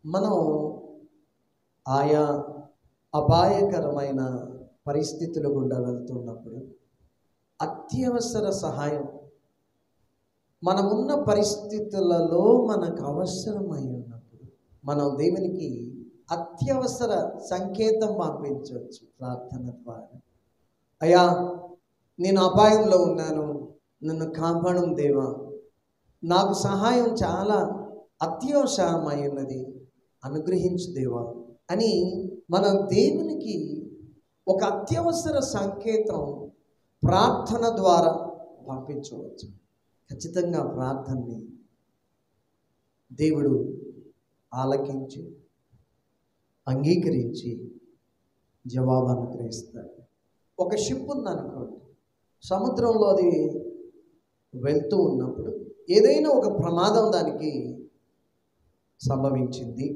మనం ఆయా అపాయకరమైన పరిస్థితులు గుండా వెళ్తున్నప్పుడు అత్యవసర సహాయం మనమున్న పరిస్థితులలో మనకు అవసరమై ఉన్నప్పుడు మనం దేవునికి అత్యవసర సంకేతం పంపించవచ్చు ప్రార్థన ద్వారా అయ్యా నేను అపాయంలో ఉన్నాను నన్ను కాపాడం దేవా నాకు సహాయం చాలా అత్యవసరమై ఉన్నది అనుగ్రహించు దేవా అని మనం దేవునికి ఒక అత్యవసర సంకేతం ప్రార్థన ద్వారా పంపించవచ్చు ఖచ్చితంగా ప్రార్థనని దేవుడు ఆలకించి అంగీకరించి జవాబు అనుగ్రహిస్తాడు ఒక షిప్ ఉందనుకోండి సముద్రంలో అది వెళ్తూ ఉన్నప్పుడు ఏదైనా ఒక ప్రమాదం దానికి సంభవించింది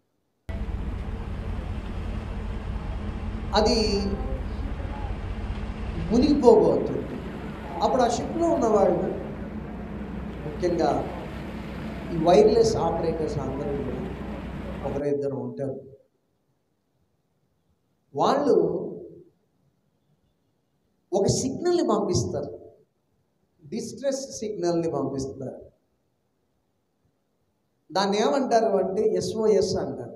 అది మునిగిపోబోతుంది అప్పుడు ఆ షిప్లో ఉన్నవాళ్ళు ముఖ్యంగా ఈ వైర్లెస్ ఆపరేటర్స్ అందరూ కూడా ఒకరు ఇద్దరు ఉంటారు వాళ్ళు ఒక సిగ్నల్ని పంపిస్తారు డిస్ట్రెస్ సిగ్నల్ని పంపిస్తారు దాన్ని ఏమంటారు అంటే ఎస్ఓఎస్ అంటారు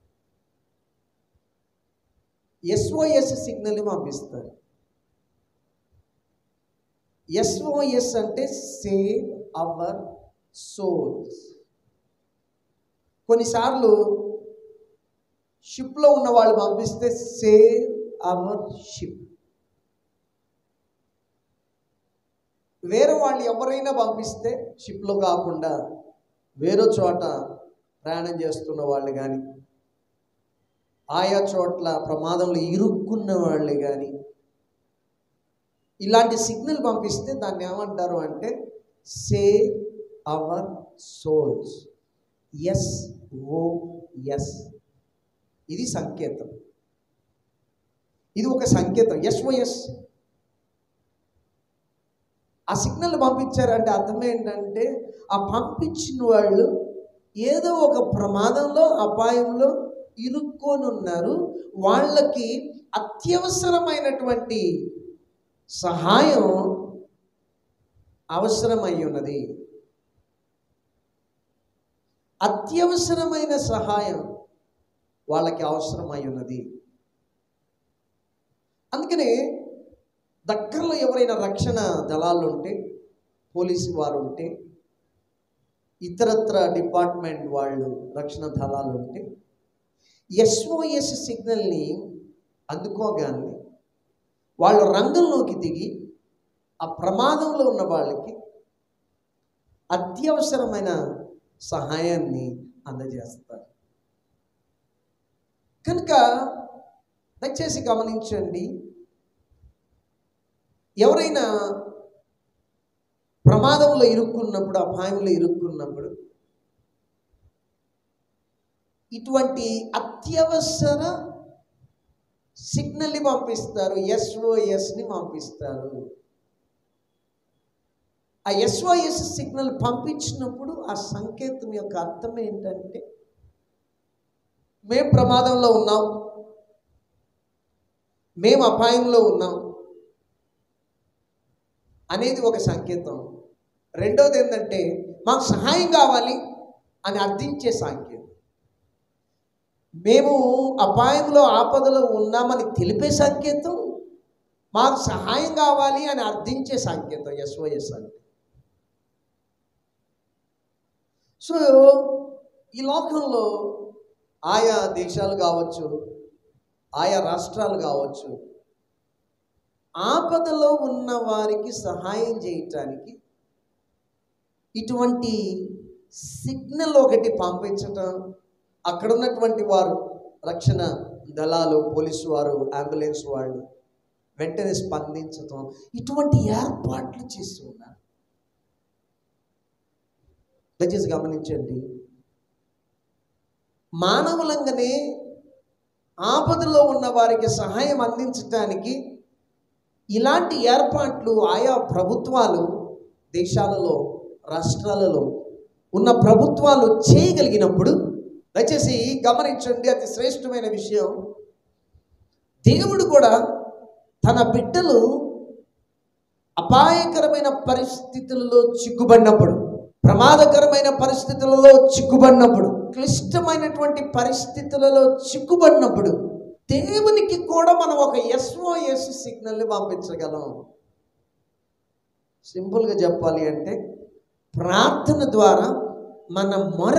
ఎస్ఓఎస్ సిగ్నల్ని పంపిస్తారు ఎస్ఓఎస్ అంటే సేవ్ అవర్ సోల్స్ కొన్నిసార్లు షిప్లో ఉన్న వాళ్ళు పంపిస్తే సేవ్ అవర్ షిప్ వేరే వాళ్ళు ఎవరైనా పంపిస్తే షిప్లో కాకుండా వేరే చోట ప్రయాణం చేస్తున్న వాళ్ళు కానీ ఆయా చోట్ల ప్రమాదంలో ఇరుక్కున్న వాళ్ళు కానీ ఇలాంటి సిగ్నల్ పంపిస్తే దాన్ని ఏమంటారు అంటే save our souls S O S ఇది సంకేతం ఇది ఒక సంకేతం ఎస్ఓఎస్ ఆ సిగ్నల్ పంపించారంటే అర్థం ఏంటంటే ఆ పంపించిన వాళ్ళు ఏదో ఒక ప్రమాదంలో అపాయంలో ఇరుక్కొని ఉన్నారు వాళ్ళకి అత్యవసరమైనటువంటి సహాయం అవసరమై ఉన్నది అత్యవసరమైన సహాయం వాళ్ళకి అవసరమై ఉన్నది అందుకనే దగ్గరలో ఎవరైనా రక్షణ దళాలు ఉంటే పోలీసు వారు ఉంటే ఇతరత్ర డిపార్ట్మెంట్ వాళ్ళు రక్షణ దళాలు ఉంటే ఎస్ఓఎస్ సిగ్నల్ని అందుకోగానే వాళ్ళు రంగంలోకి దిగి ఆ ప్రమాదంలో ఉన్న వాళ్ళకి అత్యవసరమైన సహాయాన్ని అందజేస్తారు కనుక దయచేసి గమనించండి ఎవరైనా ప్రమాదంలో ఇరుక్కున్నప్పుడు అపాయంలో ఇరుక్కున్నప్పుడు ఇటువంటి అత్యవసర సిగ్నల్ని పంపిస్తారు ఎస్ఓఎస్ని పంపిస్తారు ఆ ఎస్ఓఎస్ సిగ్నల్ పంపించినప్పుడు ఆ సంకేతం యొక్క అర్థం ఏంటంటే మేము ప్రమాదంలో ఉన్నాం మేము అపాయంలో ఉన్నాం అనేది ఒక సంకేతం రెండోది ఏంటంటే మాకు సహాయం కావాలి అని అర్థించే సంకేతం మేము అపాయంలో ఆపదలో ఉన్నామని తెలిపే సంకేతం మాకు సహాయం కావాలి అని అర్థించే సంకేతం ఎస్ఓఎస్ అంటే సో ఈ లోకంలో ఆయా దేశాలు కావచ్చు ఆయా రాష్ట్రాలు కావచ్చు ఆపదలో ఉన్న వారికి సహాయం చేయటానికి ఇటువంటి సిగ్నల్ ఒకటి పంపించటం అక్కడ ఉన్నటువంటి వారు రక్షణ దళాలు పోలీసు వారు అంబులెన్స్ వాళ్ళు వెంటనే స్పందించటం ఇటువంటి ఏర్పాట్లు చేసి ఉన్నారు దయచేసి గమనించండి మానవులంగానే ఆపదలో ఉన్న వారికి సహాయం అందించటానికి ఇలాంటి ఏర్పాట్లు ఆయా ప్రభుత్వాలు దేశాలలో రాష్ట్రాలలో ఉన్న ప్రభుత్వాలు చేయగలిగినప్పుడు దయచేసి గమనించండి అతి శ్రేష్టమైన విషయం దేవుడు కూడా తన బిడ్డలు అపాయకరమైన పరిస్థితులలో చిక్కుబడినప్పుడు ప్రమాదకరమైన పరిస్థితులలో చిక్కుబడినప్పుడు క్లిష్టమైనటువంటి పరిస్థితులలో చిక్కుబడినప్పుడు దేవునికి కూడా మనం ఒక ఎస్ఓఎస్ సిగ్నల్ని పంపించగలం సింపుల్గా చెప్పాలి అంటే ప్రార్థన ద్వారా మన మొర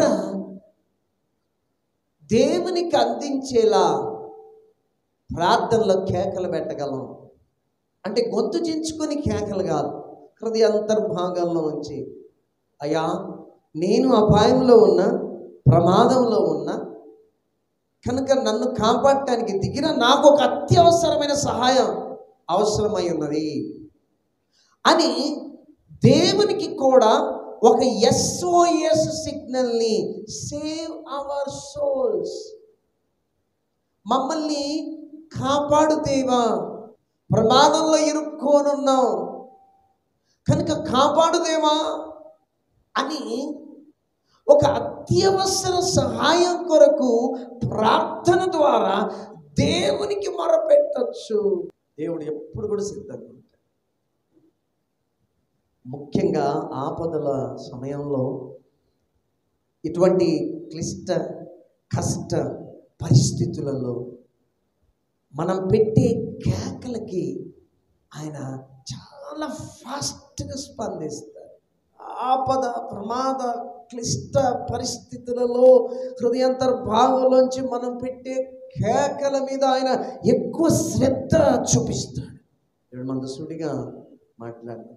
దేవునికి అందించేలా ప్రార్థనలో కేకలు పెట్టగలం అంటే గొంతు చించుకొని కేకలు కాదు హృదయ అంతర్భాగంలో ఉంచి అయ్యా నేను అపాయంలో ఉన్న ప్రమాదంలో ఉన్న కనుక నన్ను కాపాడటానికి దిగిన నాకు ఒక అత్యవసరమైన సహాయం అవసరమై ఉన్నది అని దేవునికి కూడా ఒక ఎస్ఓఎస్ సిగ్నల్ని సేవ్ అవర్ సోల్స్ మమ్మల్ని కాపాడు దేవా ప్రమాదంలో ఇరుక్కోనున్నాం కనుక కాపాడు దేవా అని ఒక అత్యవసర సహాయం కొరకు ప్రార్థన ద్వారా దేవునికి మొరపెట్టచ్చు దేవుడు ఎప్పుడు కూడా సిద్ధంగా ఉంటాడు ముఖ్యంగా ఆపదల సమయంలో ఇటువంటి క్లిష్ట కష్ట పరిస్థితులలో మనం పెట్టే కేకలకి ఆయన చాలా ఫాస్ట్గా స్పందిస్తారు ఆపద ప్రమాద క్లిష్ట పరిస్థితులలో హృదయంతర్భాగంలోంచి మనం పెట్టే కేకల మీద ఆయన ఎక్కువ శ్రద్ధ చూపిస్తాడు దేవుడు మనతో సుడిగా మాట్లాడుతున్నారు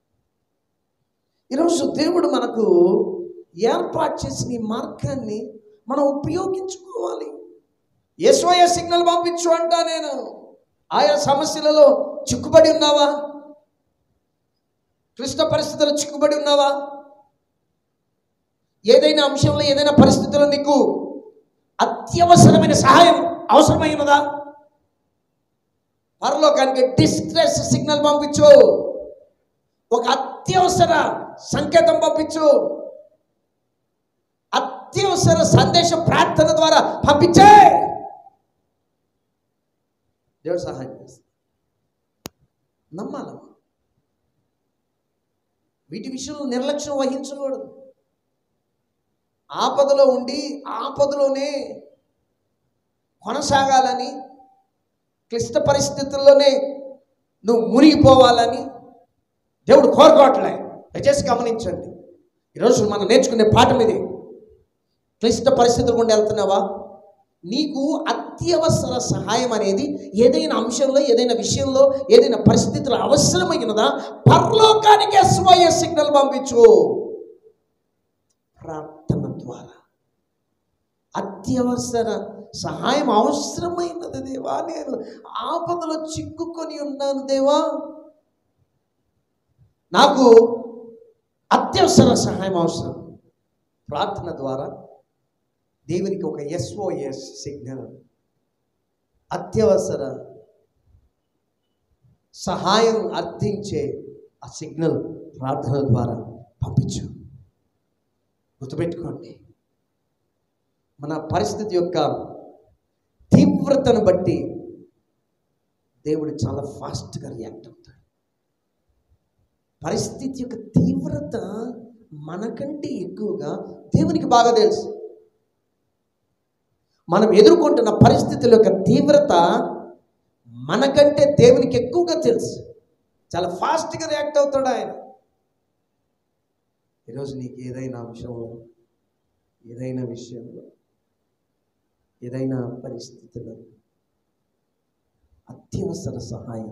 ఈరోజు దేవుడు మనకు ఏర్పాటు చేసిన ఈ మార్గాన్ని మనం ఉపయోగించుకోవాలి ఎస్వయ సిగ్నల్ పంపించు అంటా నేను ఆయా సమస్యలలో చిక్కుబడి ఉన్నావా క్లిష్ట పరిస్థితుల్లో చిక్కుబడి ఉన్నావా ఏదైనా అంశంలో ఏదైనా పరిస్థితుల్లో నీకు అత్యవసరమైన సహాయం అవసరమై ఉన్నదా పరలోకానికి డిస్ట్రెస్ సిగ్నల్ పంపించు ఒక అత్యవసర సంకేతం పంపించు అత్యవసర సందేశ ప్రార్థన ద్వారా పంపించే దేవుడు సహాయం చేస్తాడు నమ్మాలమ్మా వీటి విషయంలో నిర్లక్ష్యం వహించకూడదు ఆపదలో ఉండి ఆపదలోనే కొనసాగాలని క్లిష్ట పరిస్థితుల్లోనే నువ్వు మునిగిపోవాలని దేవుడు కోరుకోవట్లే దయచేసి గమనించండి ఈరోజు మనం నేర్చుకునే పాఠం ఇది క్లిష్ట పరిస్థితులు గుండా వెళ్తున్నావా నీకు అత్యవసర సహాయం అనేది ఏదైనా అంశంలో ఏదైనా విషయంలో ఏదైనా పరిస్థితులు అవసరమైనదా పరలోకానికి ఎస్వైఎస్ సిగ్నల్ పంపించు ప్రార్థన ద్వారా అత్యవసర సహాయం అవసరమైనది దేవా నేను ఆపదలో చిక్కుకొని ఉన్నాను దేవా నాకు అత్యవసర సహాయం అవసరం ప్రార్థన ద్వారా దేవునికి ఒక ఎస్ఓఎస్ సిగ్నల్ అత్యవసర సహాయం అర్థించే ఆ సిగ్నల్ ప్రార్థన ద్వారా పంపించు గుర్తుపెట్టుకోండి మన పరిస్థితి యొక్క తీవ్రతను బట్టి దేవుడు చాలా ఫాస్ట్గా రియాక్ట్ అవుతాడు పరిస్థితి యొక్క తీవ్రత మనకంటే ఎక్కువగా దేవునికి బాగా తెలుసు మనం ఎదుర్కొంటున్న పరిస్థితుల యొక్క తీవ్రత మనకంటే దేవునికి ఎక్కువగా తెలుసు చాలా ఫాస్ట్గా రియాక్ట్ అవుతాడు ఆయన ఈరోజు నీకు ఏదైనా అంశంలో ఏదైనా విషయంలో ఏదైనా పరిస్థితిలో అత్యవసర సహాయం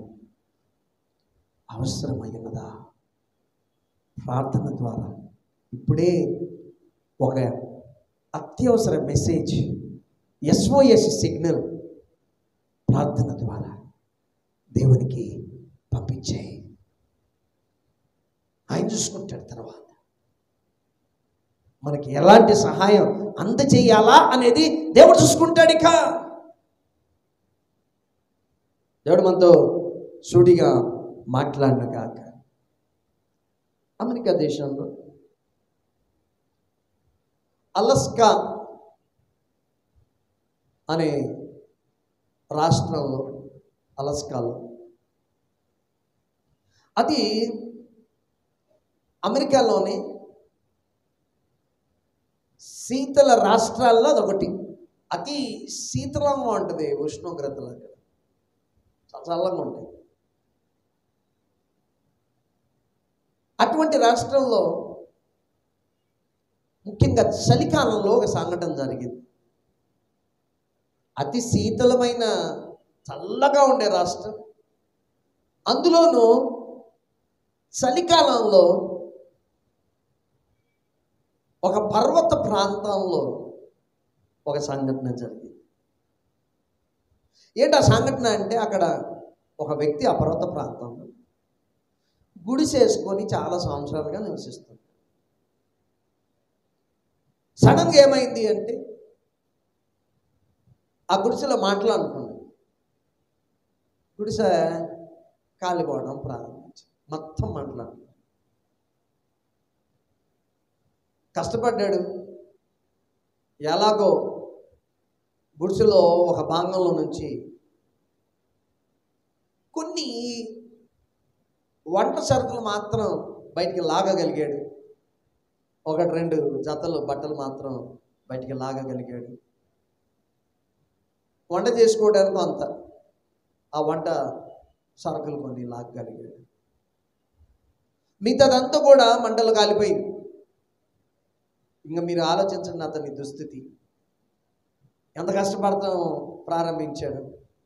అవసరమైనదా ప్రార్థన ద్వారా ఇప్పుడే ఒక అత్యవసర మెసేజ్ ఎస్ఓఎస్ సిగ్నల్ ప్రార్థన ద్వారా దేవునికి పంపించాయి ఆయన చూసుకుంటాడు తర్వాత మనకి ఎలాంటి సహాయం అందచేయాలా అనేది దేవుడు చూసుకుంటాడు ఇక దేవుడు మనతో సూటిగా మాట్లాడిన కాక అమెరికా దేశంలో అలస్కా అనే రాష్ట్రంలో అలస్కాలో అది అమెరికాలోని శీతల రాష్ట్రాల్లో అదొకటి అతి శీతలంగా ఉంటుంది ఉష్ణోగ్రతలు అక్కడ చాలా చల్లగా ఉంటాయి అటువంటి రాష్ట్రంలో ముఖ్యంగా చలికాలంలో ఒక సంఘటన జరిగింది అతి శీతలమైన చల్లగా ఉండే రాష్ట్రం అందులోనూ చలికాలంలో ఒక పర్వత ప్రాంతంలో ఒక సంఘటన జరిగింది ఏంటి ఆ సంఘటన అంటే అక్కడ ఒక వ్యక్తి ఆ పర్వత ప్రాంతంలో గుడిసేసుకొని చాలా సంవత్సరాలుగా నివసిస్తుంది సడన్గా ఏమైంది అంటే ఆ గుడిసెలో మాట్లాడుకున్నాడు గుడిసె కాలిపోవడం ప్రారంభించి మొత్తం మాట్లాడు కష్టపడ్డాడు ఎలాగో గుడిసెలో ఒక భాగంలో నుంచి కొన్ని వంట సరుకులు మాత్రం బయటికి లాగగలిగాడు ఒకటి రెండు జతలు బట్టలు మాత్రం బయటికి లాగగలిగాడు వంట చేసుకోవడానికి అంత ఆ వంట సరుకులు కొన్ని లాగగలిగాడు మిగతాదంతా కూడా మంటలు కాలిపోయింది ఇంకా మీరు ఆలోచించండి అతని దుస్థితి ఎంత కష్టపడతాం ప్రారంభించాడు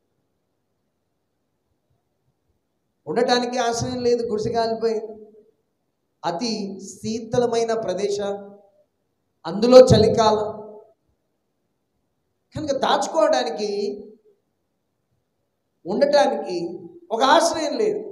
ఉండటానికి ఆశ్రయం లేదు గుడిసె కాలిపోయింది అతి శీతలమైన ప్రదేశం అందులో చలికాలం కనుక దాచుకోవడానికి ఉండటానికి ఒక ఆశ్రయం లేదు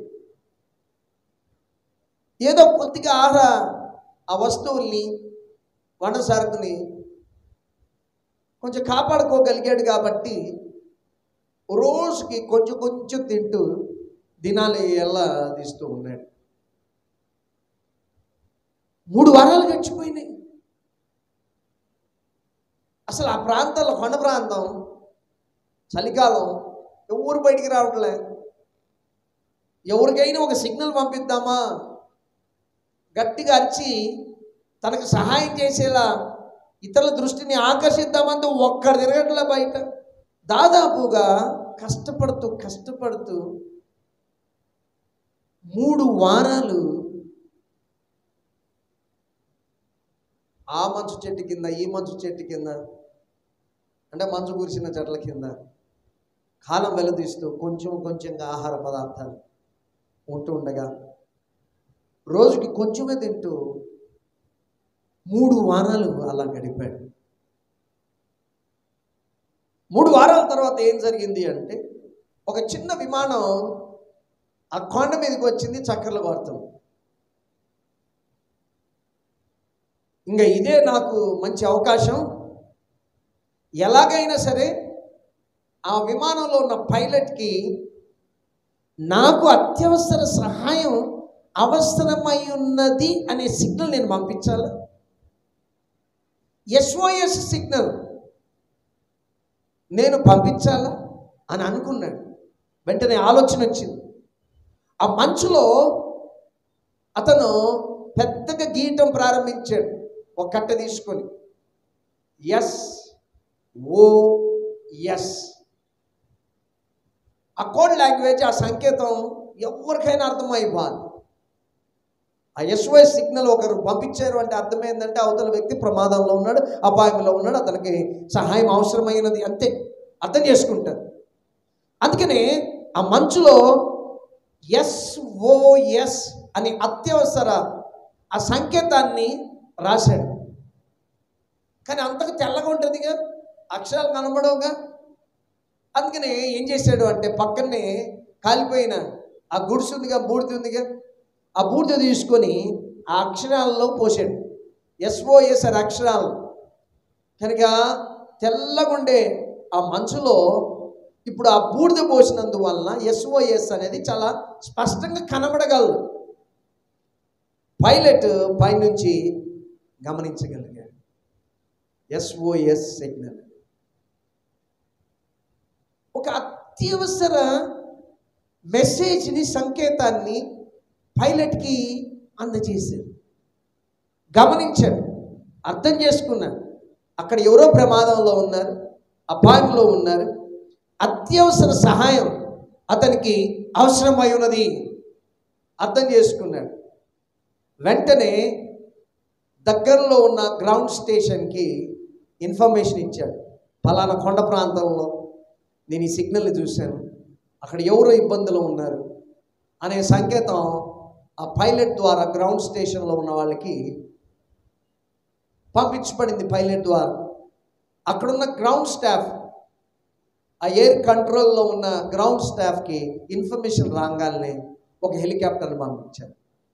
ఏదో కొద్దిగా ఆహార ఆ వస్తువుల్ని వంట సరుకుని కొంచెం కాపాడుకోగలిగాడు కాబట్టి రోజుకి కొంచెం కొంచెం తింటూ దినాలు ఎలా తీస్తూ ఉన్నాడు మూడు వారాలు గడిచిపోయినాయి అసలు ఆ ప్రాంతంలో కొండ ప్రాంతం చలికాలం ఎవరు బయటికి రావట్లే ఎవరికైనా ఒక సిగ్నల్ పంపిద్దామా గట్టిగా అరిచి తనకు సహాయం చేసేలా ఇతరుల దృష్టిని ఆకర్షిద్దామంటే ఒక్కడ తిరగట్లే బయట దాదాపుగా కష్టపడుతూ కష్టపడుతూ మూడు వారాలు ఆ మంచు చెట్టు కింద ఈ మంచు చెట్టు కింద అంటే మంచు కురిసిన చెట్ల కింద కాలం వెలదీస్తూ కొంచెం కొంచెంగా ఆహార పదార్థాలు ఉంటూ ఉండగా రోజుకి కొంచెమే తింటూ మూడు వారాలు అలా గడిపాడు మూడు వారాల తర్వాత ఏం జరిగింది అంటే ఒక చిన్న విమానం ఆ కొండ మీదకి వచ్చింది చక్కర్లు కొడుతుంది ఇంకా ఇదే నాకు మంచి అవకాశం ఎలాగైనా సరే ఆ విమానంలో ఉన్న పైలట్కి నాకు అత్యవసర సహాయం అవసరమై ఉన్నది అనే సిగ్నల్ నేను పంపించాలి ఎస్ఓఎస్ సిగ్నల్ నేను పంపించాలా అని అనుకున్నాడు వెంటనే ఆలోచన వచ్చింది ఆ మంచులో అతను పెద్దగా గీయటం ప్రారంభించాడు ఒక కట్ట తీసుకొని ఎస్ ఓ ఎస్ ఆ కోడ్ లాంగ్వేజ్ ఆ సంకేతం ఎవరికైనా అర్థమైపోవాలి ఆ ఎస్ఓఎస్ సిగ్నల్ ఒకరు పంపించారు అంటే అర్థం ఏంటంటే అవతల వ్యక్తి ప్రమాదంలో ఉన్నాడు అపాయంలో ఉన్నాడు అతనికి సహాయం అవసరమైనది అంతే అర్థం చేసుకుంటారు అందుకనే ఆ మంచులో ఎస్ఓఎస్ అని అత్యవసర ఆ సంకేతాన్ని రాశాడు కానీ అంతకు తెల్లగా ఉంటుందిగా అక్షరాలు కనబడవుగా అందుకనే ఏం చేశాడు అంటే పక్కనే కాలిపోయిన ఆ గుడిసె ఉందిగా బూడిద ఉందిగా ఆ బూడిద తీసుకొని ఆ అక్షరాలలో పోసాడు ఎస్ఓఎస్ అనే అక్షరాలు కనుక తెల్లగుండే ఆ మంచులో ఇప్పుడు ఆ బూడిద పోసినందువలన ఎస్ఓఎస్ అనేది చాలా స్పష్టంగా కనబడగలదు పైలట్ పైనుంచి గమనించగలిగాడు ఎస్ఓఎస్ సిగ్నల్ ఒక అత్యవసర మెసేజ్ని సంకేతాన్ని పైలట్కి అందజేశాడు గమనించాడు అర్థం చేసుకున్నాడు అక్కడ ఎవరో ప్రమాదంలో ఉన్నారు అపాయంలో ఉన్నారు అత్యవసర సహాయం అతనికి అవసరమై ఉన్నది అర్థం చేసుకున్నాడు వెంటనే దగ్గరలో ఉన్న గ్రౌండ్ స్టేషన్కి ఇన్ఫర్మేషన్ ఇచ్చాడు పలానా కొండ ప్రాంతంలో నేను ఈ సిగ్నల్ చూశాను అక్కడ ఎవరో ఇబ్బందులు ఉన్నారు అనే సంకేతం ఆ పైలట్ ద్వారా గ్రౌండ్ స్టేషన్లో ఉన్న వాళ్ళకి పంపించబడింది పైలట్ ద్వారా అక్కడున్న గ్రౌండ్ స్టాఫ్ ఆ ఎయిర్ కంట్రోల్లో ఉన్న గ్రౌండ్ స్టాఫ్కి ఇన్ఫర్మేషన్ రాగానే ఒక హెలికాప్టర్ని పంపించారు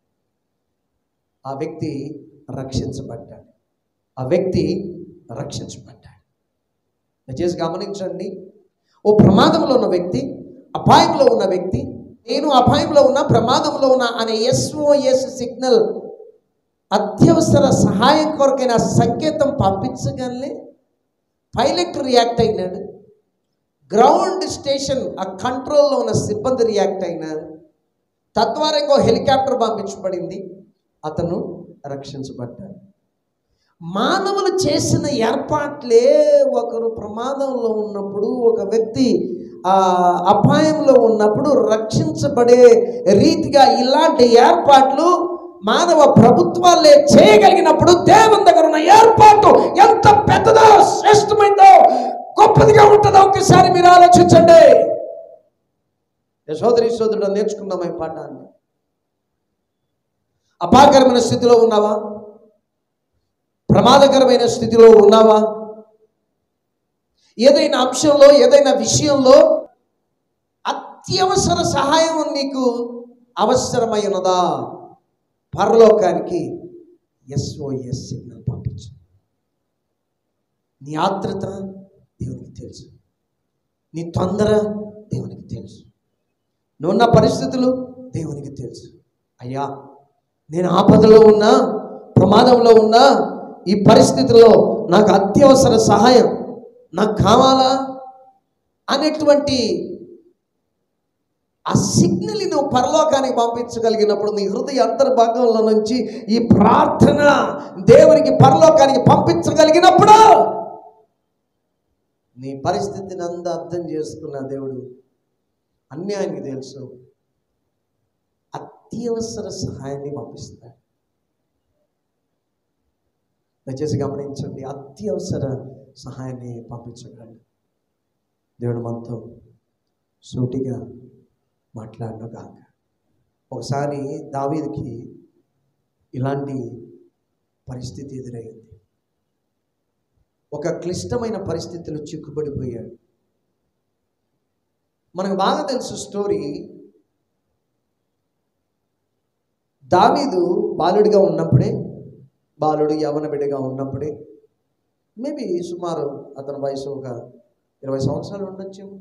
ఆ వ్యక్తి రక్షించబడ్డాడు ఆ వ్యక్తి రక్షించబడ్డాడు దయచేసి గమనించండి ఓ ప్రమాదంలో ఉన్న వ్యక్తి అపాయంలో ఉన్న వ్యక్తి నేను అపాయంలో ఉన్న ప్రమాదంలో ఉన్న అనే ఎస్ఓఎస్ సిగ్నల్ అత్యవసర సహాయం కొరకైన సంకేతం పంపించగానే పైలట్ రియాక్ట్ అయినాడు గ్రౌండ్ స్టేషన్ ఆ కంట్రోల్లో ఉన్న సిబ్బంది రియాక్ట్ అయినారు తద్వారా ఇంకో హెలికాప్టర్ పంపించబడింది అతను రక్షించబడ్డాడు మానవులు చేసిన ఏర్పాట్లే ఒకరు ప్రమాదంలో ఉన్నప్పుడు ఒక వ్యక్తి ఆ అపాయంలో ఉన్నప్పుడు రక్షించబడే రీతిగా ఇలాంటి ఏర్పాట్లు మానవ ప్రభుత్వాలే చేయగలిగినప్పుడు దేవుని దగ్గర ఉన్న ఏర్పాటు ఎంత పెద్దదో శ్రేష్టమైందో గొప్పదిగా ఉంటుందో ఒకసారి మీరు ఆలోచించండి యశోదరి సోదరుడు నేర్చుకుందాం ఈ పాఠాన్ని అపాకరమైన స్థితిలో ఉన్నావా ప్రమాదకరమైన స్థితిలో ఉన్నావా ఏదైనా అంశంలో ఏదైనా విషయంలో అత్యవసర సహాయం నీకు అవసరమై ఉన్నదా పరలోకానికి ఎస్ఓఎస్ సిగ్నల్ పంపించు నీ ఆత్రత దేవునికి తెలుసు నీ తొందర దేవునికి తెలుసు నువ్వున్న పరిస్థితులు దేవునికి తెలుసు అయ్యా నేను ఆపదలో ఉన్నా ప్రమాదంలో ఉన్నా ఈ పరిస్థితిలో నాకు అత్యవసర సహాయం నాకు కావాలా అనేటువంటి ఆ సిగ్నల్ని నువ్వు పరలోకానికి పంపించగలిగినప్పుడు నీ హృదయ అంతర్భాగంలో నుంచి ఈ ప్రార్థన దేవునికి పరలోకానికి పంపించగలిగినప్పుడు నీ పరిస్థితిని అంతా అర్థం చేసుకున్న దేవుడు అన్నీ ఆయనకి తెలుసు అత్యవసర సహాయాన్ని పంపిస్తాడు దయచేసి గమనించండి అత్యవసర సహాయాన్ని పంపించగలడు దేవుడు మనతో సూటిగా మాట్లాడిన కాక ఒకసారి దావీదికి ఇలాంటి పరిస్థితి ఎదురైంది ఒక క్లిష్టమైన పరిస్థితిలో చిక్కుబడిపోయాడు మనకు బాగా తెలుసు స్టోరీ దావీదు బాలుడిగా ఉన్నప్పుడే బాలుడు యవన బిడ్డగా ఉన్నప్పుడే మేబీ సుమారు అతని వయసు ఒక ఇరవై సంవత్సరాలు ఉండొచ్చేమో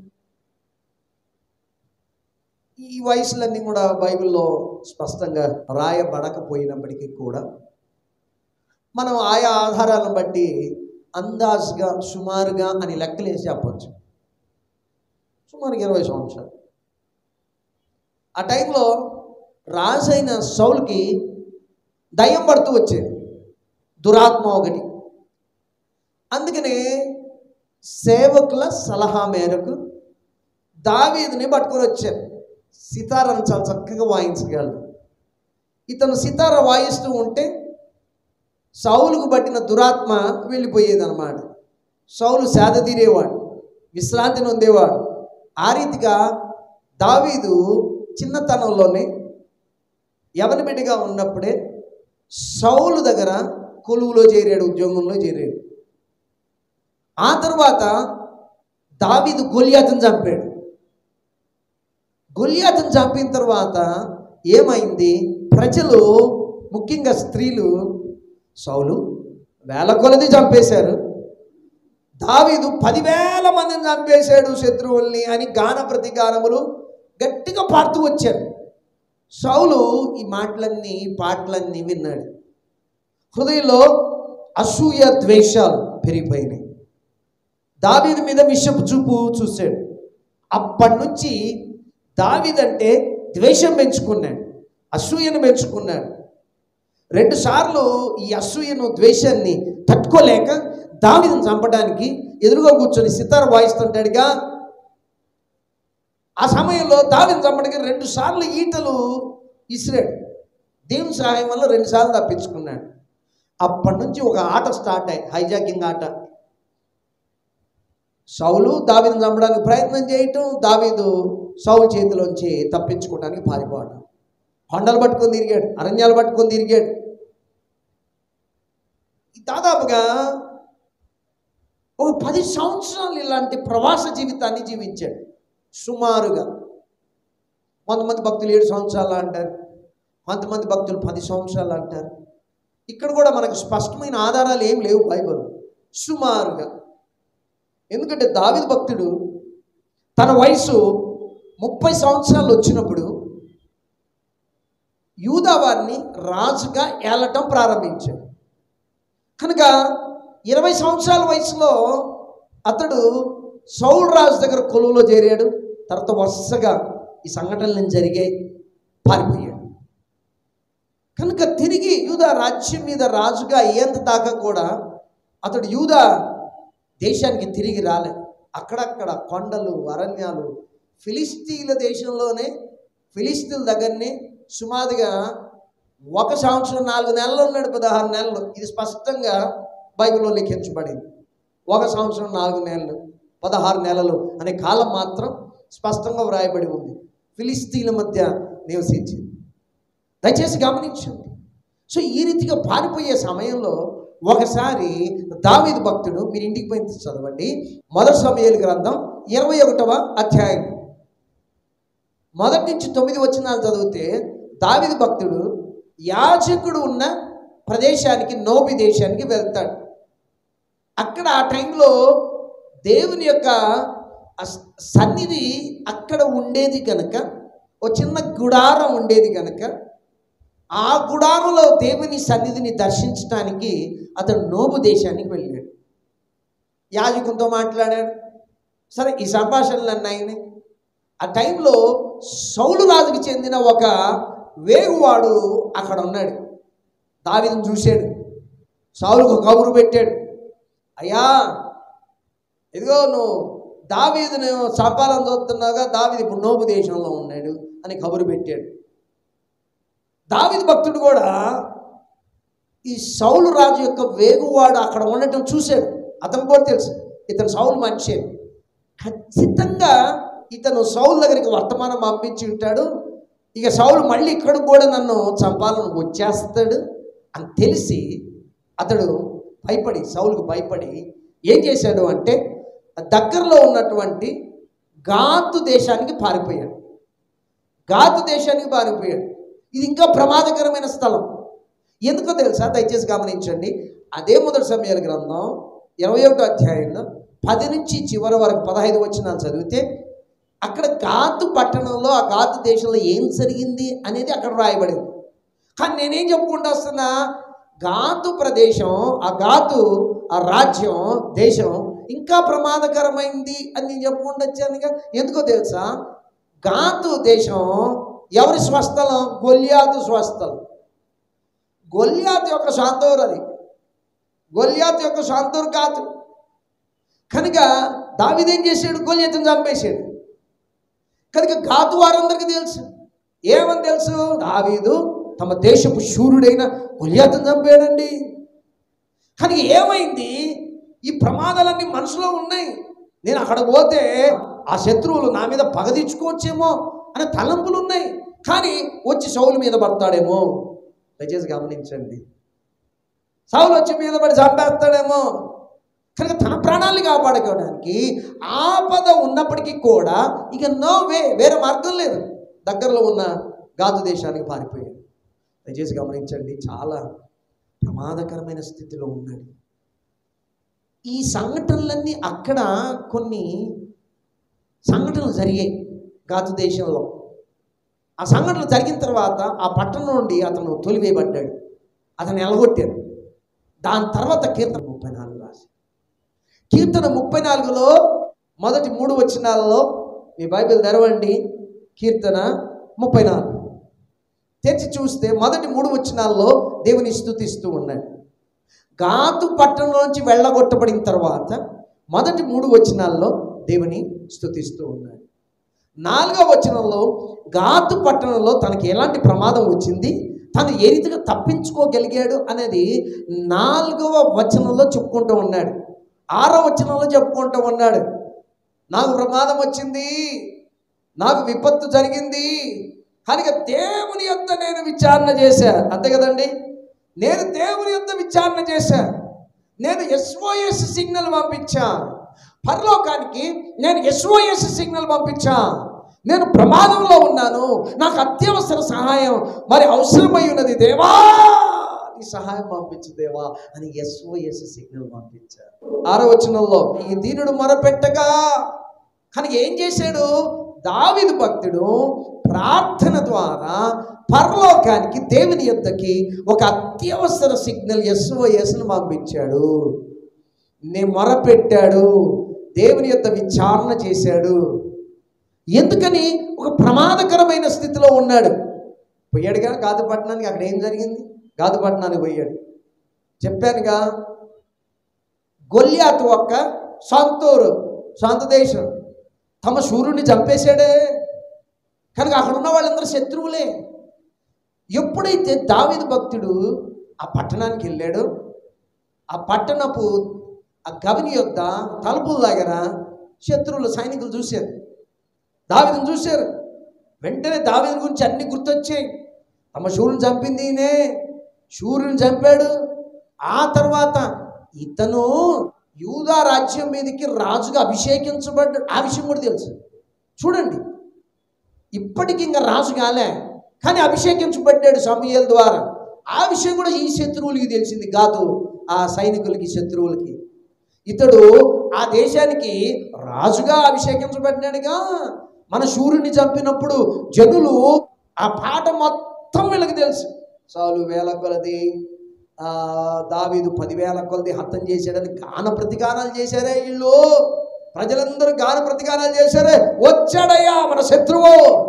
ఈ వయసులన్నీ కూడా బైబిల్లో స్పష్టంగా రాయబడకపోయినప్పటికీ కూడా మనం ఆయా ఆధారాలను బట్టి అందాజ్గా సుమారుగా అని లెక్కలేసి చెప్పచ్చు సుమారుగా ఇరవై సంవత్సరాలు ఆ టైంలో రాజైన సౌల్కి దయ్యం పడుతూ వచ్చేది దురాత్మ ఒకటి అందుకనే సేవకుల సలహా మేరకు దావీదుని పట్టుకొని వచ్చారు సితారాను చాలా చక్కగా వాయించగలడు ఇతను సితార వాయిస్తూ ఉంటే సౌలుకు పట్టిన దురాత్మ వెళ్ళిపోయేది అనమాట సౌలు సేద తీరేవాడు విశ్రాంతి నొందేవాడు ఆ రీతిగా దావీదు చిన్నతనంలోనే యవన బిడ్డగా ఉన్నప్పుడే సౌలు దగ్గర కొలువులో చేరాడు ఉద్యోగంలో చేరాడు ఆ తరువాత దావీదు గొలియాతను చంపాడు గొలియాతను చంపిన తర్వాత ఏమైంది ప్రజలు ముఖ్యంగా స్త్రీలు సౌలు వేల కొలది చంపేశారు దావీదు పదివేల మందిని చంపేశాడు శత్రువుల్ని అని గాన ప్రతిగానములు గట్టిగా పాడుతూ వచ్చారు సౌలు ఈ మాటలన్నీ ఈ పాటలన్నీ విన్నాడు హృదయంలో అసూయ ద్వేషాలు పెరిగిపోయినాయి దావీదు మీద విషపు చూపు చూశాడు అప్పటి నుంచి దావిదంటే ద్వేషం పెంచుకున్నాడు అసూయను పెంచుకున్నాడు రెండు సార్లు ఈ అసూయను ద్వేషాన్ని తట్టుకోలేక దావిని చంపడానికి ఎదురుగా కూర్చొని సితార వాయిస్తుంటాడుగా ఆ సమయంలో దావిని చంపడానికి రెండు సార్లు ఈటలు ఇసిరాడు దేవుని సహాయం వల్ల రెండు సార్లు తప్పించుకున్నాడు అప్పటి నుంచి ఒక ఆట స్టార్ట్ అయ్యి హైజాకింగ్ ఆట సౌలు దావీదుని చంపడానికి ప్రయత్నం చేయటం దావీదు సౌలు చేతిలోంచి తప్పించుకోవడానికి పారిపోవడం కొండలు పట్టుకొని తిరిగాడు అరణ్యాలు పట్టుకొని తిరిగాడు దాదాపుగా ఒక పది సంవత్సరాలు ఇలాంటి ప్రవాస జీవితాన్ని జీవించాడు సుమారుగా కొంతమంది భక్తులు ఏడు సంవత్సరాలు అంటారు కొంతమంది భక్తులు పది సంవత్సరాలు అంటారు ఇక్కడ కూడా మనకు స్పష్టమైన ఆధారాలు ఏం లేవు బైబిల్ సుమారుగా ఎందుకంటే దావిద భక్తుడు తన వయసు ముప్పై సంవత్సరాలు వచ్చినప్పుడు యూదా వారిని రాజుగా ఏలటం ప్రారంభించాడు కనుక ఇరవై సంవత్సరాల వయసులో అతడు సౌల్ రాజు దగ్గర కొలువులో చేరాడు తర్వాత వరుసగా ఈ సంఘటనలు జరిగాయి పారిపోయాడు కనుక తిరిగి యూదా రాజ్యం మీద రాజుగా అయ్యేంత దాకా కూడా అతడు యూదా దేశానికి తిరిగి రాలేదు అక్కడక్కడ కొండలు అరణ్యాలు ఫిలిస్తీన్ల దేశంలోనే ఫిలిస్తీన్ల దగ్గరనే సుమారుగా ఒక సంవత్సరం నాలుగు నెలలు ఉన్నాడు పదహారు నెలలు ఇది స్పష్టంగా బైబిల్లో లిఖించబడింది ఒక సంవత్సరం నాలుగు నెలలు పదహారు నెలలు అనే కాలం మాత్రం స్పష్టంగా వ్రాయబడి ఉంది ఫిలిస్తీన్ల మధ్య నివసించింది దయచేసి గమనించండి సో ఈ రీతిగా పారిపోయే సమయంలో ఒకసారి దావీదు భక్తుడు మీరు ఇంటికి పోయి చదవండి మొదటి సమయాల గ్రంథం ఇరవై ఒకటవ అధ్యాయం మొదటి నుంచి తొమ్మిది వచనాలు చదివితే దావీదు భక్తుడు యాజకుడు ఉన్న ప్రదేశానికి నోబి దేశానికి వెళ్తాడు అక్కడ ఆ టైంలో దేవుని యొక్క ఆ సన్నిధి అక్కడ ఉండేది కనుక ఒక చిన్న గుడారం ఉండేది కనుక ఆ గుడారంలో దేవుని సన్నిధిని దర్శించడానికి అతడు నోబు దేశానికి వెళ్ళాడు యాజకునితో మాట్లాడాడు సరే ఈ సంభాషణలు అన్నాయని ఆ టైంలో సౌలు రాజుకి చెందిన ఒక వేగువాడు అక్కడ ఉన్నాడు దావిని చూశాడు సౌలుకు కబురు పెట్టాడు అయ్యా ఇదిగో నువ్వు దావీదును చంపాలని చూస్తున్నావుగా దావీదు ఇప్పుడు నోబు దేశంలో ఉన్నాడు అని కబురు పెట్టాడు దావీదు భక్తుడు కూడా ఈ సౌలు రాజు యొక్క వేగువాడు అక్కడ ఉండటం చూశాడు అతను కూడా తెలుసు ఇతను సౌలు మనిషి ఖచ్చితంగా ఇతను సౌలు దగ్గరికి వర్తమానం పంపించి ఉంటాడు ఇక సౌలు మళ్ళీ ఇక్కడ కూడా నన్ను చంపాలని వచ్చేస్తాడు అని తెలిసి అతడు భయపడి సౌలుకు భయపడి ఏం చేశాడు అంటే దగ్గరలో ఉన్నటువంటి గాతు దేశానికి పారిపోయాడు గాతు దేశానికి పారిపోయాడు ఇది ఇంకా ప్రమాదకరమైన స్థలం ఎందుకో తెలుసా దయచేసి గమనించండి అదే మొదటి సమయాల గ్రంథం ఇరవై ఒకటో అధ్యాయంలో పది నుంచి చివరి వరకు పదహైదు వచ్చిన చదివితే అక్కడ గాతు పట్టణంలో ఆ గాతు దేశంలో ఏం జరిగింది అనేది అక్కడ రాయబడింది కానీ నేనేం చెప్పుకుంటూ వస్తున్నా గాతు ప్రదేశం ఆ గాతు ఆ రాజ్యం దేశం ఇంకా ప్రమాదకరమైంది అని నేను చెప్పుకుంటూ వచ్చానుగా ఎందుకో తెలుసా గాతు దేశం ఎవరి స్వస్థలం గొల్యాతు స్వస్థలం గొల్యాతు యొక్క సొంతూరు అది గొల్యాతు యొక్క సొంతూరు కాదు కనుక దావిదేం చేశాడు గొల్యాతుని చంపేశాడు కనుక గాతు వారందరికీ తెలుసు ఏమని తెలుసు దావీదు తమ దేశపు శూరుడైన గొల్యాతుని చంపాడండి కానీ ఏమైంది ఈ ప్రమాదాలన్నీ మనసులో ఉన్నాయి నేను అక్కడ పోతే ఆ శత్రువులు నా మీద పగ తెచ్చుకోవచ్చేమో అనే తలంపులు ఉన్నాయి కానీ వచ్చి సౌలు మీద పడతాడేమో దయచేసి గమనించండి సౌలు వచ్చి మీద పడి చంపేస్తాడేమో కనుక తన ప్రాణాలను కాపాడుకోవడానికి ఆపద ఉన్నప్పటికీ కూడా ఇక నో వే వేరే మార్గం లేదు దగ్గరలో ఉన్న గాతు దేశానికి పారిపోయాడు దయచేసి గమనించండి చాలా ప్రమాదకరమైన స్థితిలో ఉన్నాడు ఈ సంఘటనలన్నీ అక్కడ కొన్ని సంఘటనలు జరిగాయి గాతు దేశంలో ఆ సంఘటనలు జరిగిన తర్వాత ఆ పట్టణం నుండి అతను తొలివేయబడ్డాడు అతను ఎలగొట్టారు దాని తర్వాత కీర్తన ముప్పై నాలుగు రాసి కీర్తన ముప్పై నాలుగులో మొదటి మూడు వచనాలలో మీ బైబిల్ తెరవండి కీర్తన ముప్పై నాలుగు తెరిచి చూస్తే మొదటి మూడు వచనాల్లో దేవుని స్థుతిస్తూ ఉన్నాడు గాతు పట్టణంలోంచి వెళ్ళగొట్టబడిన తర్వాత మొదటి మూడు వచనాల్లో దేవుని స్థుతిస్తూ ఉన్నాడు నాలుగవ వచనంలో గాతు పట్టణంలో తనకి ఎలాంటి ప్రమాదం వచ్చింది తను ఏ రీతిగా తప్పించుకోగలిగాడు అనేది నాలుగవ వచనంలో చెప్పుకుంటూ ఉన్నాడు ఆరో వచనంలో చెప్పుకుంటూ ఉన్నాడు నాకు ప్రమాదం వచ్చింది నాకు విపత్తు జరిగింది కనుక దేవుని యొక్క నేను విచారణ చేశా అంతే కదండి నేను దేవుని యొక్క విచారణ చేశా నేను ఎస్ఓఎస్ సిగ్నల్ పంపించా పరలోకానికి నేను ఎస్ఓఎస్ సిగ్నల్ పంపించా నేను ప్రమాదంలో ఉన్నాను నాకు అత్యవసర సహాయం మరి అవసరమై ఉన్నది దేవా నీ సహాయం పంపించు దేవా అని ఎస్ఓఎస్ సిగ్నల్ పంపించారు ఆరో వచనంలో ఈ దీనుడు మొరపెట్టగా కనుక ఏం చేశాడు దావిదు భక్తుడు ప్రార్థన ద్వారా పరలోకానికి దేవుని యొద్దకి ఒక అత్యవసర సిగ్నల్ ఎస్ఓఎస్ను పంపించాడు నే మొరపెట్టాడు దేవుని యొక్క విచారణ చేశాడు ఎందుకని ఒక ప్రమాదకరమైన స్థితిలో ఉన్నాడు పోయాడుగా గాదుపట్నానికి అక్కడ ఏం జరిగింది గాదుపట్నానికి పోయాడు చెప్పానుగా గొల్యాతు ఒక్క సొంతూరు సొంత దేశం తమ సూర్యుడిని చంపేశాడే కనుక అక్కడ ఉన్న వాళ్ళందరూ శత్రువులే ఎప్పుడైతే దావిదు భక్తుడు ఆ పట్టణానికి వెళ్ళాడో ఆ పట్టణపు ఆ గవిని యొక్క తలుపుల దగ్గర శత్రువులు సైనికులు చూశారు దావిదని చూశారు వెంటనే దావిది గురించి అన్ని గుర్తొచ్చాయి తమ శూరుని చంపింది ఈయనే శూరుని చంపాడు ఆ తర్వాత ఇతను యూదా రాజ్యం మీదకి రాజుగా అభిషేకించబడ్డాడు ఆ విషయం కూడా తెలుసు చూడండి ఇప్పటికి ఇంకా రాజు కాలే కానీ అభిషేకించబడ్డాడు సమూహల ద్వారా ఆ విషయం కూడా ఈ శత్రువులకి తెలిసింది కాదు ఆ సైనికులకి శత్రువులకి ఇతడు ఆ దేశానికి రాజుగా అభిషేకించబడినాడుగా మన సూర్యుని చంపినప్పుడు జనులు ఆ పాట మొత్తం వీళ్ళకి తెలుసు చాలు వేల కొలది ఆ, దావీదు పదివేల కొలది హత్యం చేశాడని గాన ప్రతిగానాలు చేశారే వీళ్ళు ప్రజలందరూ గాన ప్రతిగానాలు చేశారే వచ్చాడయ్యా మన శత్రువు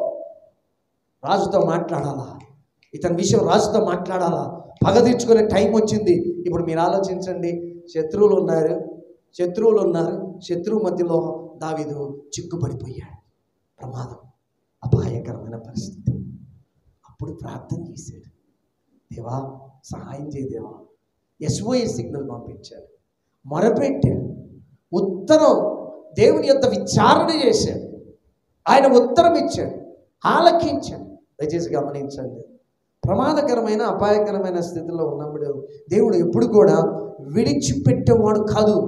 రాజుతో మాట్లాడాలా ఇతని విషయం రాజుతో మాట్లాడాలా పగ తీర్చుకునే టైం వచ్చింది ఇప్పుడు మీరు ఆలోచించండి శత్రువులు ఉన్నారు శత్రువులు ఉన్నారు శత్రువు మధ్యలో దావీదు చిక్కుపడిపోయాడు ప్రమాదం అపాయకరమైన పరిస్థితి అప్పుడు ప్రార్థన చేశాడు దేవా సహాయం చేయ దేవా ఎస్ఓఎస్ సిగ్నల్ పంపించాడు మొరపెట్టాడు ఉత్తరం దేవుని యొక్క విచారణ చేశాడు ఆయన ఉత్తరం ఇచ్చాడు ఆలకించాడు దయచేసి గమనించండి ప్రమాదకరమైన అపాయకరమైన స్థితిలో ఉన్నప్పుడు దేవుడు ఎప్పుడు కూడా విడిచిపెట్టేవాడు కాదు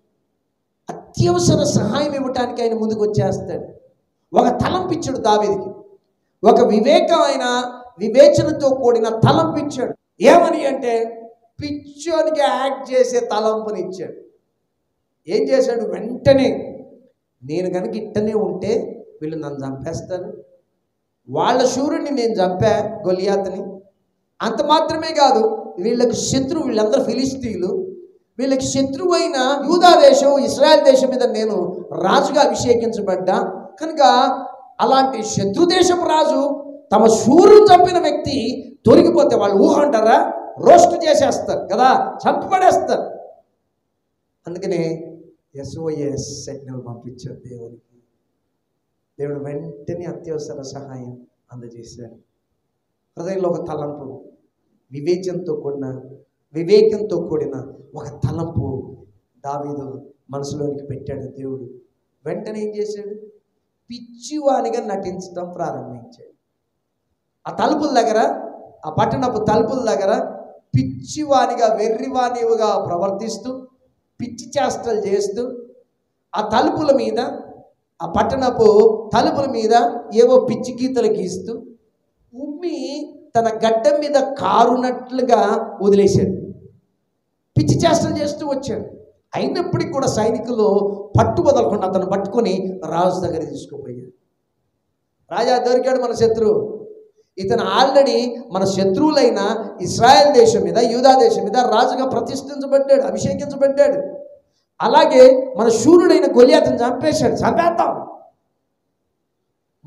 అత్యవసర సహాయం ఇవ్వటానికి ఆయన ముందుకు వచ్చేస్తాడు ఒక తలంపిచ్చాడు దావీదికి ఒక వివేకమైన వివేచనతో కూడిన తలంపిచ్చాడు ఏమని అంటే పిచ్చోనికి యాక్ట్ చేసే తలంపుని ఇచ్చాడు ఏం చేశాడు వెంటనే నేను కనుక ఇట్టనే ఉంటే వీళ్ళు నన్ను చంపేస్తారు వాళ్ళ శూరుణ్ణి నేను చంపా గొలియాతని అంత మాత్రమే కాదు వీళ్ళకి శత్రువు వీళ్ళందరూ ఫిలిస్తీన్లు వీళ్ళకి శత్రువు అయిన యూదా దేశం ఇస్రాయల్ దేశం మీద నేను రాజుగా అభిషేకించబడ్డా కనుక అలాంటి శత్రు దేశపు రాజు తమ శూరుని చంపిన వ్యక్తి దొరికిపోతే వాళ్ళు ఊహ అంటారా రోస్ట్ చేసేస్తారు కదా చంపి పడేస్తారు అందుకనే ఎస్ఓఎస్ సిగ్నల్ పంపించారు దేవునికి దేవుడు వెంటనే అత్యవసర సహాయం అందజేశాడు హృదయంలో ఒక తలంపు వివేచనతో కూడిన వివేకంతో కూడిన ఒక తలంపు దావీదు మనసులోనికి పెట్టాడు దేవుడు వెంటనే ఏం చేశాడు పిచ్చివానిగా నటించడం ప్రారంభించాడు ఆ తలుపుల దగ్గర ఆ పట్టణపు తలుపుల దగ్గర పిచ్చివానిగా వెర్రివానివుగా ప్రవర్తిస్తూ పిచ్చి చేష్టలు చేస్తూ ఆ తలుపుల మీద ఆ పట్టణపు తలుపుల మీద ఏవో పిచ్చి గీతలు గీస్తూ ఉమ్మి తన గడ్డం మీద కారునట్లుగా వదిలేశాడు పిచ్చి చేష్టలు చేస్తూ వచ్చాడు అయినప్పటికీ కూడా సైనికులు పట్టు వదలకుండా అతను పట్టుకొని రాజు దగ్గర తీసుకుపోయాడు రాజా దొరికాడు మన శత్రువు ఇతను ఆల్రెడీ మన శత్రువులైన ఇస్రాయెల్ దేశం మీద యూదా దేశం మీద రాజుగా ప్రతిష్ఠించబడ్డాడు అభిషేకించబడ్డాడు అలాగే మన శూరుడైన గొలియాతను చంపేశాడు చంపేద్దాం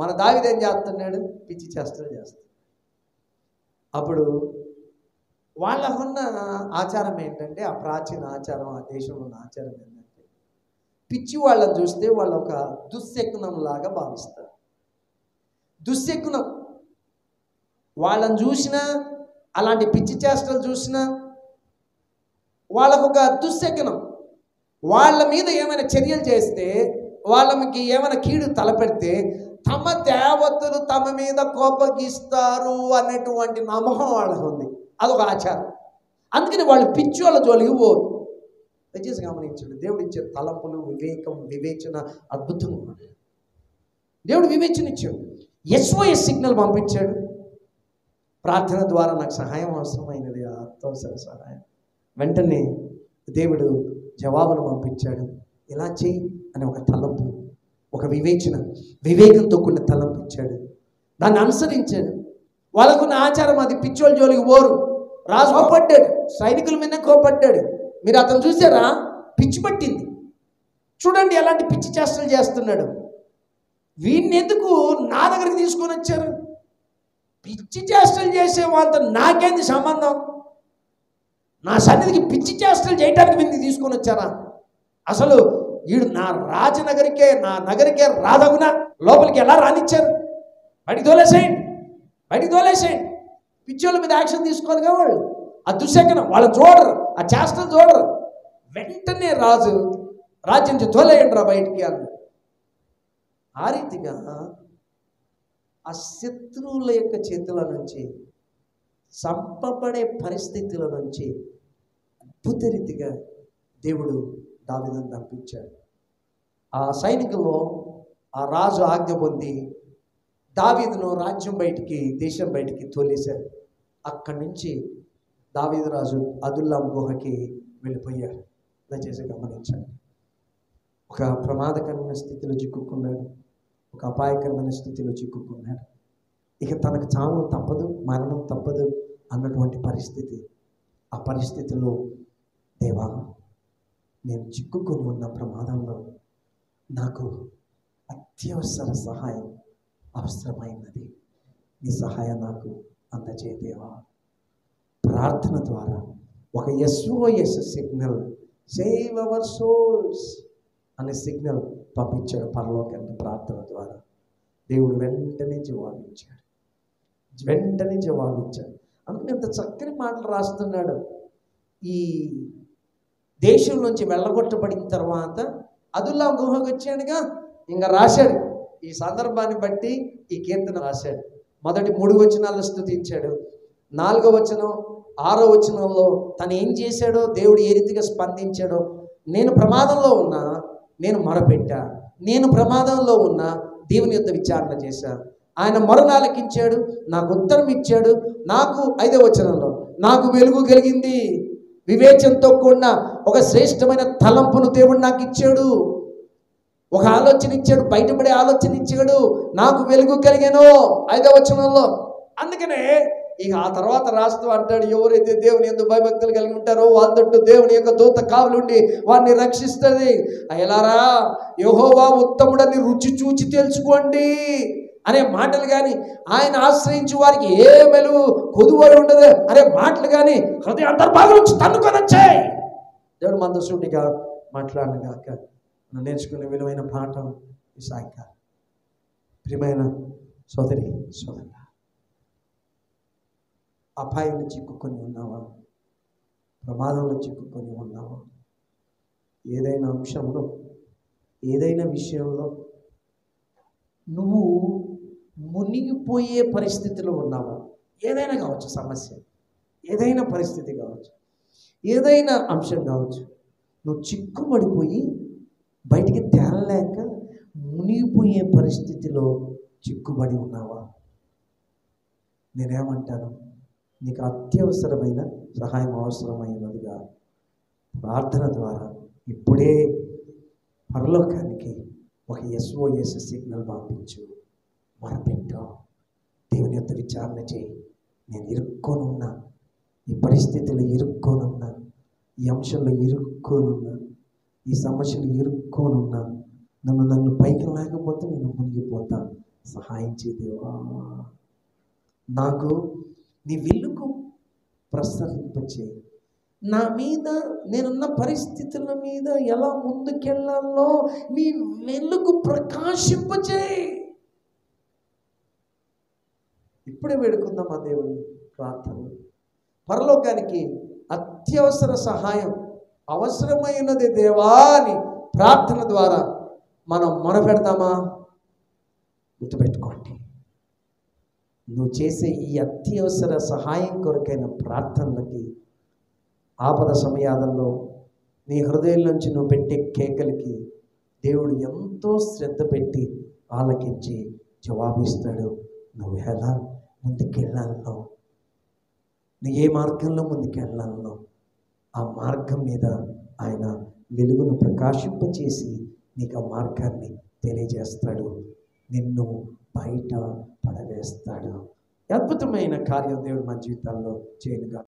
మన దావిది ఏం చేస్తున్నాడు పిచ్చి చేష్టలు చేస్తాడు అప్పుడు వాళ్ళకున్న ఆచారం ఏంటంటే ఆ ప్రాచీన ఆచారం ఆ దేశంలో ఉన్న ఆచారం ఏంటంటే పిచ్చి వాళ్ళని చూస్తే వాళ్ళు ఒక దుశ్శకునం లాగా భావిస్తారు దుశ్శకునం వాళ్ళని చూసినా అలాంటి పిచ్చి చేష్టలు చూసినా వాళ్ళకు ఒక దుశ్శకునం వాళ్ళ మీద ఏమైనా చర్యలు చేస్తే వాళ్ళకి ఏమైనా కీడు తలపెడితే తమ దేవతలు తమ మీద కోపగిస్తారు అనేటువంటి నమ్మకం వాళ్ళకు ఉంది అదొక ఆచారం అందుకని వాళ్ళు పిచ్చి వాళ్ళ జోలికి పోరు దయచేసి గమనించండి దేవుడు ఇచ్చే తలంపులు వివేకం వివేచన అద్భుతంగా ఉన్నాయి దేవుడు వివేచన ఇచ్చాడు ఎస్ఓఎస్ సిగ్నల్ పంపించాడు ప్రార్థన ద్వారా నాకు సహాయం అవసరమైనది ఆ అత్యవసర సహాయం వెంటనే దేవుడు జవాబును పంపించాడు ఇలా చెయ్యి అని ఒక తలంపు ఒక వివేచన వివేకంతో కూడిన తలంపు ఇచ్చాడు దాన్ని అనుసరించాడు వాళ్ళకున్న ఆచారం అది పిచ్చోళ్ళ జోలికి పోరు రాజు కోపడ్డాడు సైనికుల మీద కోపడ్డాడు మీరు అతను చూసారా పిచ్చి పట్టింది చూడండి ఎలాంటి పిచ్చి చేష్టలు చేస్తున్నాడు వీడిని ఎందుకు నా దగ్గరికి తీసుకొని వచ్చారు పిచ్చి చేష్టలు చేసే వాళ్ళతో నాకేంది సంబంధం నా సన్నిధికి పిచ్చి చేష్టలు చేయడానికి వీడిని తీసుకొని వచ్చారా అసలు వీడు నా రాజనగరికే నా నగరికే రాదగునా లోపలికి ఎలా రానిచ్చారు బయటికి తోలేసేయండి బయటికి తోలేసేయండి పిచ్చోళ్ళ మీద యాక్షన్ తీసుకోవాలిగా వాళ్ళు ఆ దుశ్శకనం వాళ్ళు చూడరు ఆ చేష్టలు చూడరు వెంటనే రాజు రాజ్యం నుంచి తోలేయండి రా బయటికి అన్నాడు ఆ రీతిగా ఆ శత్రువుల యొక్క చేతుల నుంచి చంపబడే పరిస్థితుల నుంచి అద్భుత రీతిగా దేవుడు దావిదని పంపించాడు ఆ సైనికులు ఆ రాజు ఆజ్ఞ పొంది దావీదును రాజ్యం బయటికి దేశం బయటికి తోలేశారు అక్కడి నుంచి దావీదు రాజు అదుల్లాం గుహకి వెళ్ళిపోయాడు దయచేసి గమనించండి ఒక ప్రమాదకరమైన స్థితిలో చిక్కుకున్నాడు ఒక అపాయకరమైన స్థితిలో చిక్కుకున్నాడు ఇక తనకు చావు తప్పదు మరణం తప్పదు అన్నటువంటి పరిస్థితి ఆ పరిస్థితిలో దేవా నేను చిక్కుకొని ఉన్న ప్రమాదంలో నాకు అత్యవసర సహాయం అవసరమైనది నీ సహాయం నాకు అందజేదేవా ప్రార్థన ద్వారా ఒక SOS signal save our souls అనే సిగ్నల్ పంపించాడు పరలోకానికి ప్రార్థన ద్వారా దేవుడు వెంటనే జవాబిచ్చాడు వెంటనే జవాబిచ్చాడు అందుకని ఇంత చక్కని మాటలు రాస్తున్నాడు ఈ దేశం నుంచి వెళ్ళగొట్టబడిన తర్వాత అదుల్లా గుహకు వచ్చాడుగా ఇంకా రాశాడు ఈ సందర్భాన్ని బట్టి ఈ కీర్తన రాశాడు మొదటి మూడు వచనాలను స్థుతించాడు నాలుగో వచనం ఆరో వచనంలో తను ఏం చేశాడో దేవుడు ఏ రీతిగా స్పందించాడో నేను ప్రమాదంలో ఉన్నా నేను మొరపెట్టా నేను ప్రమాదంలో ఉన్నా దేవుని యొక్క విచారణ చేశా ఆయన మొరనాలకించాడు నాకు ఉత్తరం ఇచ్చాడు నాకు ఐదో వచనంలో నాకు వెలుగు కలిగింది వివేచనతో కూడిన ఒక శ్రేష్టమైన తలంపును దేవుడు నాకు ఇచ్చాడు ఒక ఆలోచన ఇచ్చాడు బయటపడే ఆలోచన ఇచ్చాడు నాకు వెలుగు కలిగాను ఐదో వచనంలో అందుకనే ఇక ఆ తర్వాత రాస్తూ అంటాడు ఎవరైతే దేవుని ఎందు భయభక్తులు కలిగి ఉంటారో వాళ్ళతో దేవుని యొక్క దూత కావులుండి వారిని రక్షిస్తుంది అయ్యలారా యహోవా ఉత్తముడని రుచి చూచి తెలుసుకోండి అనే మాటలు కానీ ఆయన ఆశ్రయించి వారికి ఏ మెలుగు కొదువై ఉండదు అనే మాటలు కానీ హృదయ అంతర్భాగం నుంచి తన్నుకొని వచ్చాయి దేవుడు మనతో సూటిగా మాట్లాడగాక మనం నేర్చుకునే విలువైన పాఠం ఈ సాయంకాలం ప్రియమైన సోదరి సోదరు అపాయంలో చిక్కుకొని ఉన్నావా ప్రమాదంలో చిక్కుకొని ఉన్నావా ఏదైనా అంశంలో ఏదైనా విషయంలో నువ్వు మునిగిపోయే పరిస్థితిలో ఉన్నావా ఏదైనా కావచ్చు సమస్య ఏదైనా పరిస్థితి కావచ్చు ఏదైనా అంశం కావచ్చు నువ్వు చిక్కుపడిపోయి బయటికి తేలలేక మునిగిపోయే పరిస్థితిలో చిక్కుబడి ఉన్నావా నేనేమంటాను నీకు అత్యవసరమైన సహాయం అవసరమైనదిగా ప్రార్థన ద్వారా ఇప్పుడే పరలోకానికి ఒక ఎస్ఓఎస్ సిగ్నల్ పంపించు మొరపెట్టు దేవుని యొక్క విచారణ చేయి నేను ఇరుక్కోనున్నా ఈ పరిస్థితిలో ఇరుక్కోనున్నా ఈ అంశంలో ఇరుక్కోనున్నా ఈ సమస్యలు ఇరుక్కోనున్నా నన్ను నన్ను పైకి లేకపోతే నేను మునిగిపోతా సహాయం చేయదేవా నాకు నీ వెలుగు ప్రసరింపచే నా మీద నేనున్న పరిస్థితుల మీద ఎలా ముందుకెళ్ళాలో నీ వెలుగు ప్రకాశింపచేయి ఇప్పుడే వేడుకుందాం ఆ దేవుని ప్రార్థన పరలోకానికి అత్యవసర సహాయం అవసరమైనది దేవా అని ప్రార్థన ద్వారా మనం మొరపెడదామా గుర్తుపెట్టుకోండి నువ్వు చేసే ఈ అత్యవసర సహాయం కొరకైన ప్రార్థనలకి ఆపద సమయాలలో నీ హృదయం నుంచి నువ్వు పెట్టే కేకలకి దేవుడు ఎంతో శ్రద్ధ పెట్టి ఆలకించి జవాబిస్తాడు నువ్వు ఎలా ముందుకెళ్ళాలనో నువ్వు ఏ మార్గంలో ముందుకెళ్ళాలనో ఆ మార్గం మీద ఆయన వెలుగును ప్రకాశింపచేసి నీకు ఆ మార్గాన్ని తెలియజేస్తాడు నిన్ను బయట పడవేస్తాడు అద్భుతమైన కార్యం దేవుడు మన జీవితాల్లో చేయనుగా